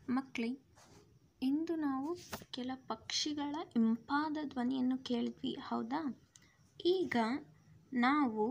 ಮಕ್ಕಳೇ ಇಂದು ನಾವು ಕೆಲ ಪಕ್ಷಿಗಳ ಇಂಪಾದ ಧ್ವನಿಯನ್ನು ಕೇಳಿದ್ವಿ ಹೌದಾ ಈಗ ನಾವು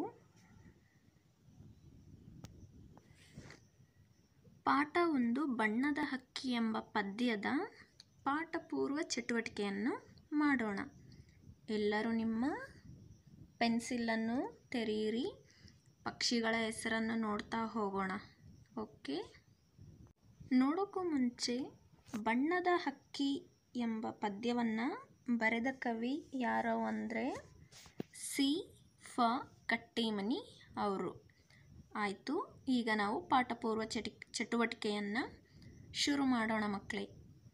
ಪಾಠ ಒಂದು ಬಣ್ಣದ ಹಕ್ಕಿ ಎಂಬ ಪದ್ಯದ ಪಾಠಪೂರ್ವ ಚಟುವಟಿಕೆಯನ್ನು ಮಾಡೋಣ ಎಲ್ಲರೂ ನಿಮ್ಮ ಪೆನ್ಸಿಲನ್ನು ತೆರೆಯಿರಿ ಪಕ್ಷಿಗಳ ಹೆಸರನ್ನು ನೋಡ್ತಾ ಹೋಗೋಣ ಓಕೆ ನೋಡೋಕ್ಕೂ ಮುಂಚೆ ಬಣ್ಣದ ಹಕ್ಕಿ ಎಂಬ ಪದ್ಯವನ್ನು ಬರೆದ ಕವಿ ಯಾರು ಅಂದರೆ ಸಿ ಫ ಕಟ್ಟಿಮನಿ ಅವರು ಆಯಿತು ಈಗ ನಾವು ಪಾಠಪೂರ್ವ ಚಟಿ ಚಟುವಟಿಕೆಯನ್ನು ಶುರು ಮಾಡೋಣ ಮಕ್ಕಳೇ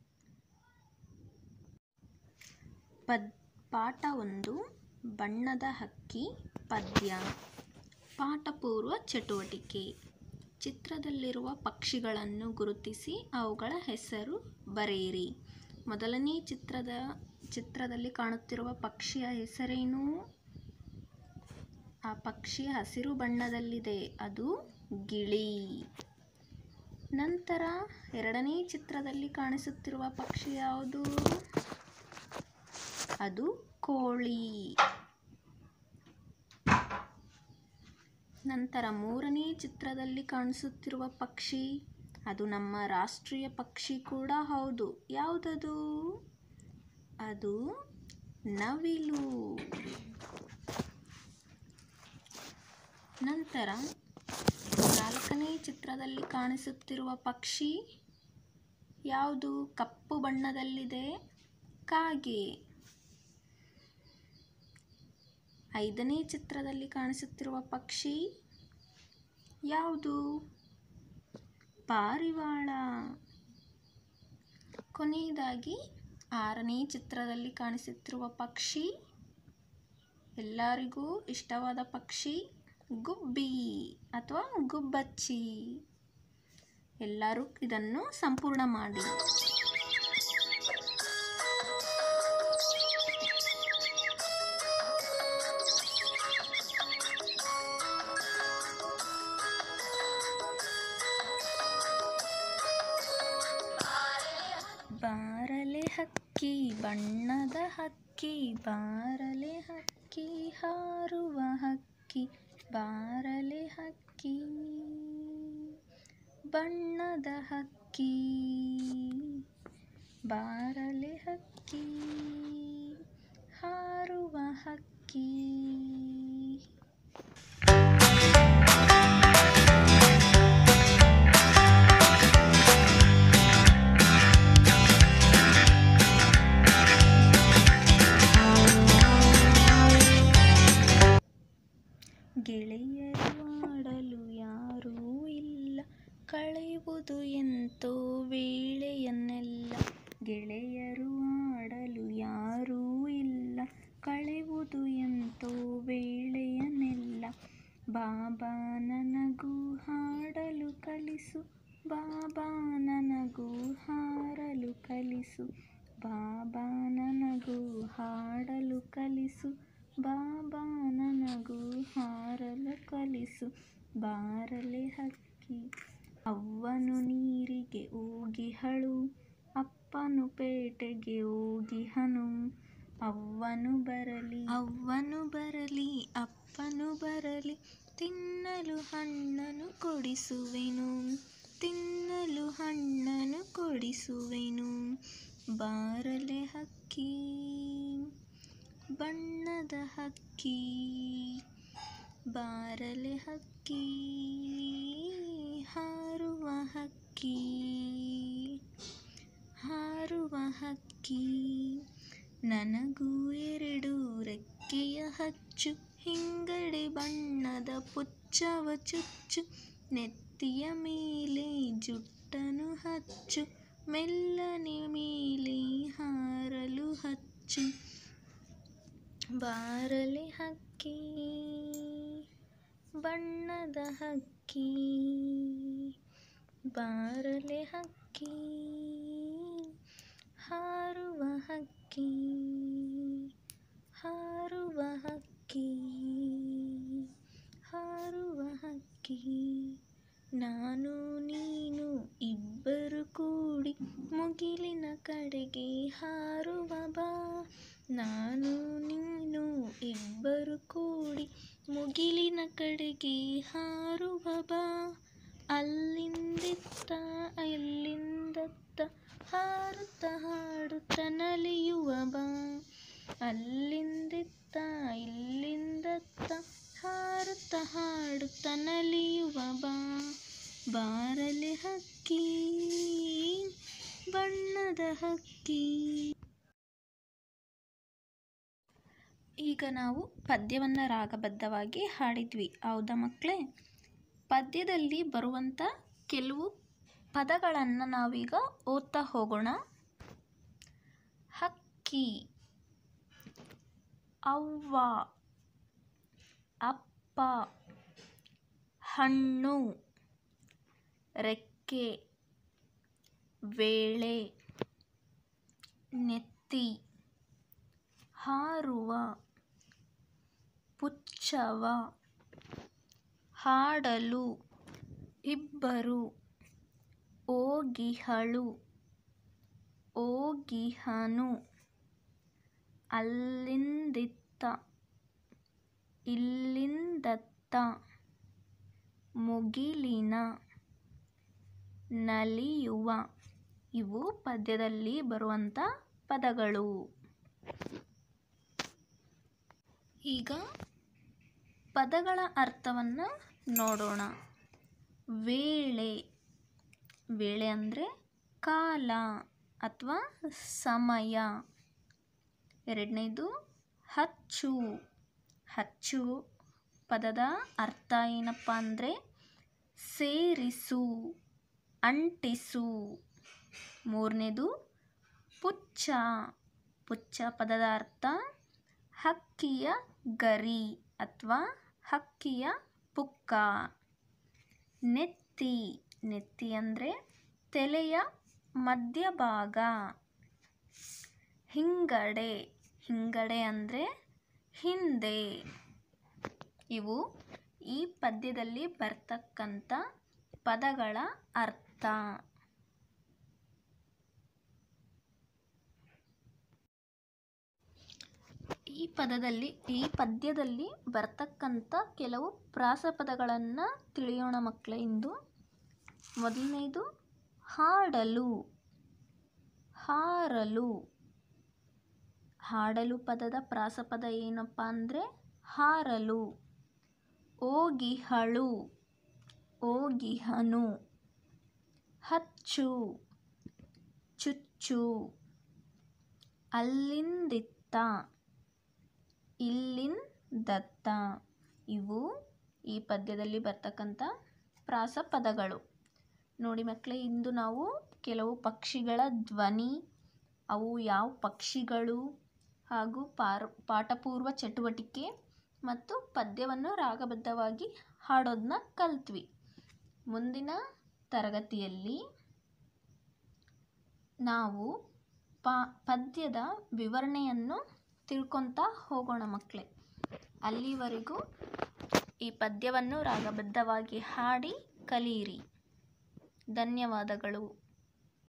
ಪದ್ ಪಾಠ ಒಂದು ಬಣ್ಣದ ಹಕ್ಕಿ ಪದ್ಯ ಪಾಠಪೂರ್ವ ಚಟುವಟಿಕೆ ಚಿತ್ರದಲ್ಲಿರುವ ಪಕ್ಷಿಗಳನ್ನು ಗುರುತಿಸಿ ಅವುಗಳ ಹೆಸರು ಬರೆಯಿರಿ ಮೊದಲನೇ ಚಿತ್ರದ ಚಿತ್ರದಲ್ಲಿ ಕಾಣುತ್ತಿರುವ ಪಕ್ಷಿಯ ಹೆಸರೇನು ಆ ಪಕ್ಷಿ ಹಸಿರು ಬಣ್ಣದಲ್ಲಿದೆ ಅದು ಗಿಳಿ ನಂತರ ಎರಡನೇ ಚಿತ್ರದಲ್ಲಿ ಕಾಣಿಸುತ್ತಿರುವ ಪಕ್ಷಿ ಯಾವುದು ಅದು ಕೋಳಿ ನಂತರ ಮೂರನೇ ಚಿತ್ರದಲ್ಲಿ ಕಾಣಿಸುತ್ತಿರುವ ಪಕ್ಷಿ ಅದು ನಮ್ಮ ರಾಷ್ಟ್ರೀಯ ಪಕ್ಷಿ ಕೂಡ ಹೌದು ಯಾವುದದು ಅದು ನವಿಲು ನಂತರ ನಾಲ್ಕನೇ ಚಿತ್ರದಲ್ಲಿ ಕಾಣಿಸುತ್ತಿರುವ ಪಕ್ಷಿ ಯಾವುದು ಕಪ್ಪು ಬಣ್ಣದಲ್ಲಿದೆ ಕಾಗೆ ಐದನೇ ಚಿತ್ರದಲ್ಲಿ ಕಾಣಿಸುತ್ತಿರುವ ಪಕ್ಷಿ ಯಾವುದು ಪಾರಿವಾಳ ಕೊನೆಯದಾಗಿ ಆರನೇ ಚಿತ್ರದಲ್ಲಿ ಕಾಣಿಸುತ್ತಿರುವ ಪಕ್ಷಿ ಎಲ್ಲರಿಗೂ ಇಷ್ಟವಾದ ಪಕ್ಷಿ ಗುಬ್ಬಿ ಅಥವಾ ಗುಬ್ಬಚ್ಚಿ ಎಲ್ಲರೂ ಇದನ್ನು ಸಂಪೂರ್ಣ ಮಾಡಿ ಬಾರಲೆ ಹಕ್ಕಿ ಬಣ್ಣದ ಹಕ್ಕಿ ಬಾರಲೆ ಹಕ್ಕಿ ಹಾರುವ ಹಕ್ಕಿ ಬಾರಲೆ ಹಕ್ಕಿ ಬಣ್ಣದ ಹಕ್ಕಿ ಬಾರಲೆ ಹಕ್ಕಿ ಹಾರುವ ಹಕ್ಕಿ ಗೆಳೆಯರು ಆಡಲು ಯಾರೂ ಇಲ್ಲ ಕಳೆಯುವುದು ಎಂತೋ ವೇಳೆಯನ್ನೆಲ್ಲ ಗೆಳೆಯರು ಆಡಲು ಯಾರೂ ಇಲ್ಲ ಕಳೆಯುವುದು ಎಂತೋ ವೇಳೆಯನ್ನೆಲ್ಲ ಬಾಬಾ ನನಗೂ ಹಾಡಲು ಕಲಿಸು ಬಾಬಾ ನನಗೂ ಹಾರಲು ಕಲಿಸು ಬಾಬಾ ನನಗೂ ಹಾಡಲು ಕಲಿಸು ಬಾಬಾ ನನಗೂ ಹಾರಲು ಕಲಿಸು ಬಾರಲೆ ಹಕ್ಕಿ ಅವ್ವನು ನೀರಿಗೆ ಹೋಗಿಹಳು ಅಪ್ಪನು ಪೇಟೆಗೆ ಹೋಗಿಹನು ಅವ್ವನು ಬರಲಿ ಅವ್ವನು ಬರಲಿ ಅಪ್ಪನು ಬರಲಿ ತಿನ್ನಲು ಹಣ್ಣನು ಕೊಡಿಸುವೆನು ತಿನ್ನಲು ಹಣ್ಣನು ಕೊಡಿಸುವೆನು ಬಾರಲೆ ಹಕ್ಕಿ ಬಣ್ಣದ ಹಕ್ಕಿ ಬಾರಲೆ ಹಕ್ಕಿ ಹಾರುವ ಹಕ್ಕಿ ಹಾರುವ ಹಕ್ಕಿ ನನಗೂ ಎರಡು ರೆಕ್ಕೆಯ ಹಚ್ಚು ಹಿಂಗಡೆ ಬಣ್ಣದ ಪುಚ್ಚವ ಚುಚ್ಚು ನೆತ್ತಿಯ ಮೇಲೆ ಜುಟ್ಟನು ಹಚ್ಚು ಮೆಲ್ಲನೆ ಮೇಲೆ ಹಾರಲು ಹಚ್ಚು ಬಾರಲೆ ಹಕ್ಕಿ ಬಣ್ಣದ ಹಕ್ಕಿ ಬಾರಲೆ ಹಕ್ಕಿ ಹಾರುವ ಹಕ್ಕಿ ಹಾರುವ ಹಕ್ಕಿ ಹಾರುವ ಹಕ್ಕಿ ನಾನು ನೀನು ಇಬ್ಬರು ಕೂಡ ಕೂಡಿ ಮುಗಿಲಿನ ಕಡೆಗೆ ಹಾರುವ ಬಾ ನಾನು ನೀನು ಇಬ್ಬರು ಕೂಡಿ ಮುಗಿಲಿನ ಕಡೆಗೆ ಹಾರುವ ಬಾ ಅಲ್ಲಿಂದಿತ್ತ ಇಲ್ಲಿಂದತ್ತ ಹಾರುತ್ತ ಹಾಡುತ್ತ ನಲಿಯುವ ಬಾ ಅಲ್ಲಿಂದಿತ್ತ ಇಲ್ಲಿಂದತ್ತ ಹಾರುತ್ತ ಹಾಡುತ್ತ ನಲಿಯುವ ಬಾ ಬಾರಲೆ ಹಕ್ಕಿ ಬಣ್ಣದ ಹಕ್ಕಿ ಈಗ ನಾವು ಪದ್ಯವನ್ನು ರಾಗಬದ್ಧವಾಗಿ ಹಾಡಿದ್ವಿ ಹೌದಾ ಮಕ್ಕಳೇ ಪದ್ಯದಲ್ಲಿ ಬರುವಂಥ ಕೆಲವು ಪದಗಳನ್ನು ನಾವೀಗ ಓದ್ತಾ ಹೋಗೋಣ ಹಕ್ಕಿ ಅವ್ವ ಅಪ್ಪ ಹಣ್ಣು ರೆಕ್ಕೆ ವೇಳೆ ನೆತ್ತಿ ಹಾರುವ ಪುಚ್ಚವ ಹಾಡಲು ಇಬ್ಬರು ಓಗಿಹಳು ಓಗಿಹನು ಅಲ್ಲಿಂದಿತ್ತ ಇಲ್ಲಿಂದತ್ತ ಮುಗಿಲಿನ ನಲಿಯುವ ಇವು ಪದ್ಯದಲ್ಲಿ ಬರುವಂಥ ಪದಗಳು ಈಗ ಪದಗಳ ಅರ್ಥವನ್ನು ನೋಡೋಣ ವೇಳೆ ವೇಳೆ ಅಂದರೆ ಕಾಲ ಅಥವಾ ಸಮಯ ಎರಡನೇದು ಹಚ್ಚು ಹಚ್ಚು ಪದದ ಅರ್ಥ ಏನಪ್ಪ ಅಂದರೆ ಸೇರಿಸು ಅಂಟಿಸು ಮೂರನೇದು ಪುಚ್ಚ ಪುಚ್ಚ ಪದದ ಅರ್ಥ ಹಕ್ಕಿಯ ಗರಿ ಅಥವಾ ಹಕ್ಕಿಯ ಪುಕ್ಕ ನೆತ್ತಿ ನೆತ್ತಿ ಅಂದರೆ ತಲೆಯ ಮಧ್ಯಭಾಗ ಹಿಂಗಡೆ ಹಿಂಗಡೆ ಅಂದರೆ ಹಿಂದೆ ಇವು ಈ ಪದ್ಯದಲ್ಲಿ ಬರ್ತಕ್ಕಂಥ ಪದಗಳ ಅರ್ಥ ಈ ಪದದಲ್ಲಿ ಈ ಪದ್ಯದಲ್ಲಿ ಬರ್ತಕ್ಕಂಥ ಕೆಲವು ಪ್ರಾಸಪದಗಳನ್ನು ತಿಳಿಯೋಣ ಮಕ್ಕಳೇ ಇಂದು ಮೊದಲನೇದು ಹಾಡಲು ಹಾರಲು ಹಾಡಲು ಪದದ ಪ್ರಾಸಪದ ಏನಪ್ಪ ಅಂದರೆ ಹಾರಲು ಓಗಿಹಳು ಓಗಿಹನು ಹಚ್ಚು ಚುಚ್ಚು ಅಲ್ಲಿಂದಿತ್ತ ಇಲ್ಲಿಂದತ್ತ ಇವು ಈ ಪದ್ಯದಲ್ಲಿ ಬರ್ತಕ್ಕಂಥ ಪ್ರಾಸಪದಗಳು ನೋಡಿ ಮಕ್ಕಳೇ ಇಂದು ನಾವು ಕೆಲವು ಪಕ್ಷಿಗಳ ಧ್ವನಿ ಅವು ಯಾವ ಪಕ್ಷಿಗಳು ಹಾಗೂ ಪಾರ್ ಪಾಠಪೂರ್ವ ಚಟುವಟಿಕೆ ಮತ್ತು ಪದ್ಯವನ್ನು ರಾಗಬದ್ಧವಾಗಿ ಹಾಡೋದನ್ನ ಕಲ್ತ್ವಿ ಮುಂದಿನ ತರಗತಿಯಲ್ಲಿ ನಾವು ಪ ಪದ್ಯದ ವಿವರಣೆಯನ್ನು ತಿಳ್ಕೊತಾ ಹೋಗೋಣ ಮಕ್ಕಳೇ ಅಲ್ಲಿವರೆಗೂ ಈ ಪದ್ಯವನ್ನು ರಾಗಬದ್ಧವಾಗಿ ಹಾಡಿ ಕಲಿಯಿರಿ ಧನ್ಯವಾದಗಳು